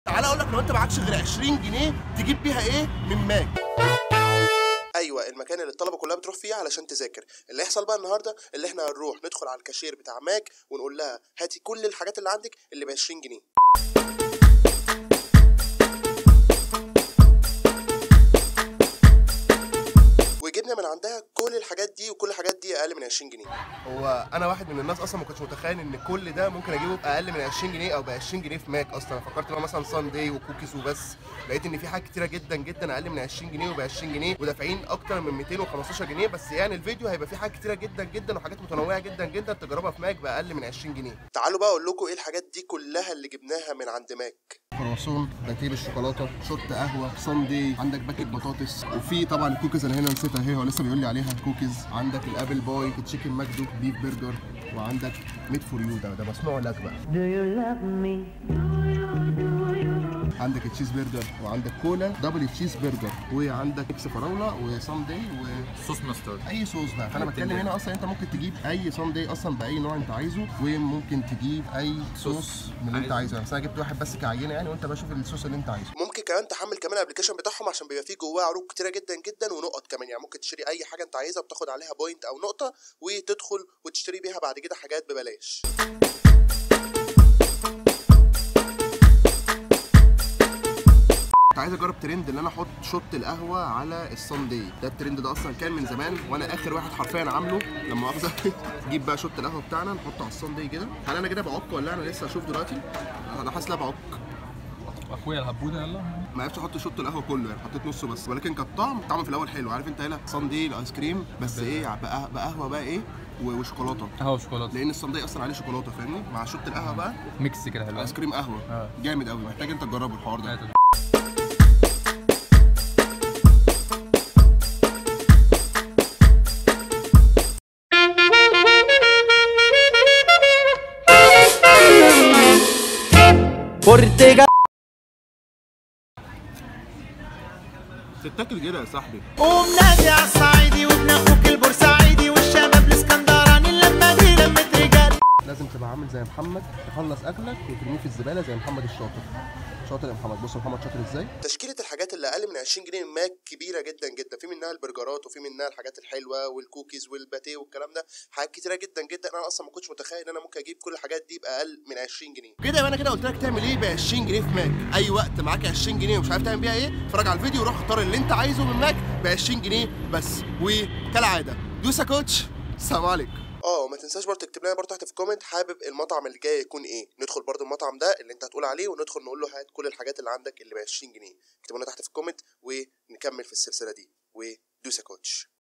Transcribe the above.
تعالى اقول لك لو انت معكش غير 20 جنيه تجيب بيها ايه من ماك ايوه المكان اللي الطلبه كلها بتروح فيه علشان تذاكر اللي يحصل بقى النهارده اللي احنا هنروح ندخل على الكاشير بتاع ماك ونقول لها هاتي كل الحاجات اللي عندك اللي ب 20 جنيه وجبنا من عندها كل الحاجات دي وكل الحاجات دي اقل من 20 جنيه هو انا واحد من الناس اصلا ما كنتش متخيل ان كل ده ممكن اجيبه باقل من 20 جنيه او ب 20 جنيه في ماك اصلا أنا فكرت بقى مثلا ساندي وكوكيز وبس لقيت ان في حاجات كتيره جدا جدا اقل من 20 جنيه وب 20 جنيه ودافعين اكتر من 215 جنيه بس يعني الفيديو هيبقى فيه حاجات كتيره جدا جدا وحاجات متنوعه جدا جدا تجربها في ماك باقل من 20 جنيه تعالوا بقى اقول لكم ايه الحاجات دي كلها اللي جبناها من عند ماك كرواسون باتيه بالشوكولاته شوت قهوه ساندي عندك باكيت بطاطس وفي طبعا الكوكيز انا هنا نسيتها اهي هو لسه بيقول لي عليها الكوكيز عندك الابل باي تشيكن ماكدو بيف برجر وعندك ميد فور يو ده ده مصنوع لك بقى Do you love me? عندك التشيز برجر وعندك كولا دبل تشيز برجر وعندك ميكس فراوله وساندي صوص ماسترد واي صوص بقى فانا بتكلم هنا اصلا انت ممكن تجيب اي ساندي اصلا باي نوع انت عايزه وممكن تجيب اي صوص من اللي انت عايزه بس انا جبت واحد بس كعينه يعني وانت بشوف الصوص اللي انت عايزه ممكن كمان تحمل كمان الابلكيشن بتاعهم عشان بيبقى فيه جواه عروض كتيره جدا جدا ونقط كمان يعني ممكن تشتري اي حاجه انت عايزها بتاخد عليها بوينت او نقطه وتدخل وتشتري بيها بعد كده حاجات ببلاش كنت عايز اجرب ترند ان انا احط شوت القهوه على الصندي ده الترند ده اصلا كان من زمان وانا اخر واحد حرفيا عامله لما مؤاخذه جيب بقى شوت القهوه بتاعنا نحطه على الصندي كده هل انا كده بعك ولا انا لسه هشوف دلوقتي انا حاسس لا بعك اخويا الهبوده يلا ما عرفتش احط شوت القهوه كله يعني حطيت نصه بس ولكن كان طعم طعمه في الاول حلو عارف انت هنا صندي الايس كريم بس ايه بقى بقهوه بقى ايه و- وشوكولاته قهوه وشوكولاته لان الصندي اصلا عليه شوكولاته فاهمني مع شوت القهوه بقى ميكس كده حلو ايس كريم قهوه آه. جامد قوي محتاج انت تجربه الحوار ده هات. Ortega تتاكل كده يا صاحبي قوم نادي على الصعيدي وابن اخوك البورسعيدي والشباب الاسكندراني اللمه دي لمه رجال لازم تبقى عامل زي محمد تخلص اكلك وترميه في الزباله زي محمد الشاطر شاطر يا محمد بص محمد شاطر ازاي تشكيله الحاجات اللي اقل من 20 جنيه من ماك كبيره جدا جدا في منها البرجرات وفي منها الحاجات الحلوه والكوكيز والباتيه والكلام ده حاجات كتيره جدا جدا انا اصلا ما كنتش متخيل ان انا ممكن اجيب كل الحاجات دي باقل من 20 جنيه كده يبقى انا كده قلت لك تعمل ايه ب 20 جنيه في ماك اي وقت معاك 20 جنيه ومش عارف تعمل بيها ايه اتفرج على الفيديو وروح اختار اللي انت عايزه من ماك ب 20 جنيه بس وكالعاده دوس يا كوتش السلام عليكم اه وما تنساش برضه تكتب لنا برضه تحت في الكومنت حابب المطعم اللي جاي يكون ايه ندخل برضه المطعم ده اللي انت هتقول عليه وندخل نقول له هات كل الحاجات اللي عندك اللي ب 20 جنيه اكتبوا لنا تحت في الكومنت ونكمل في السلسله دي ودوس يا كوتش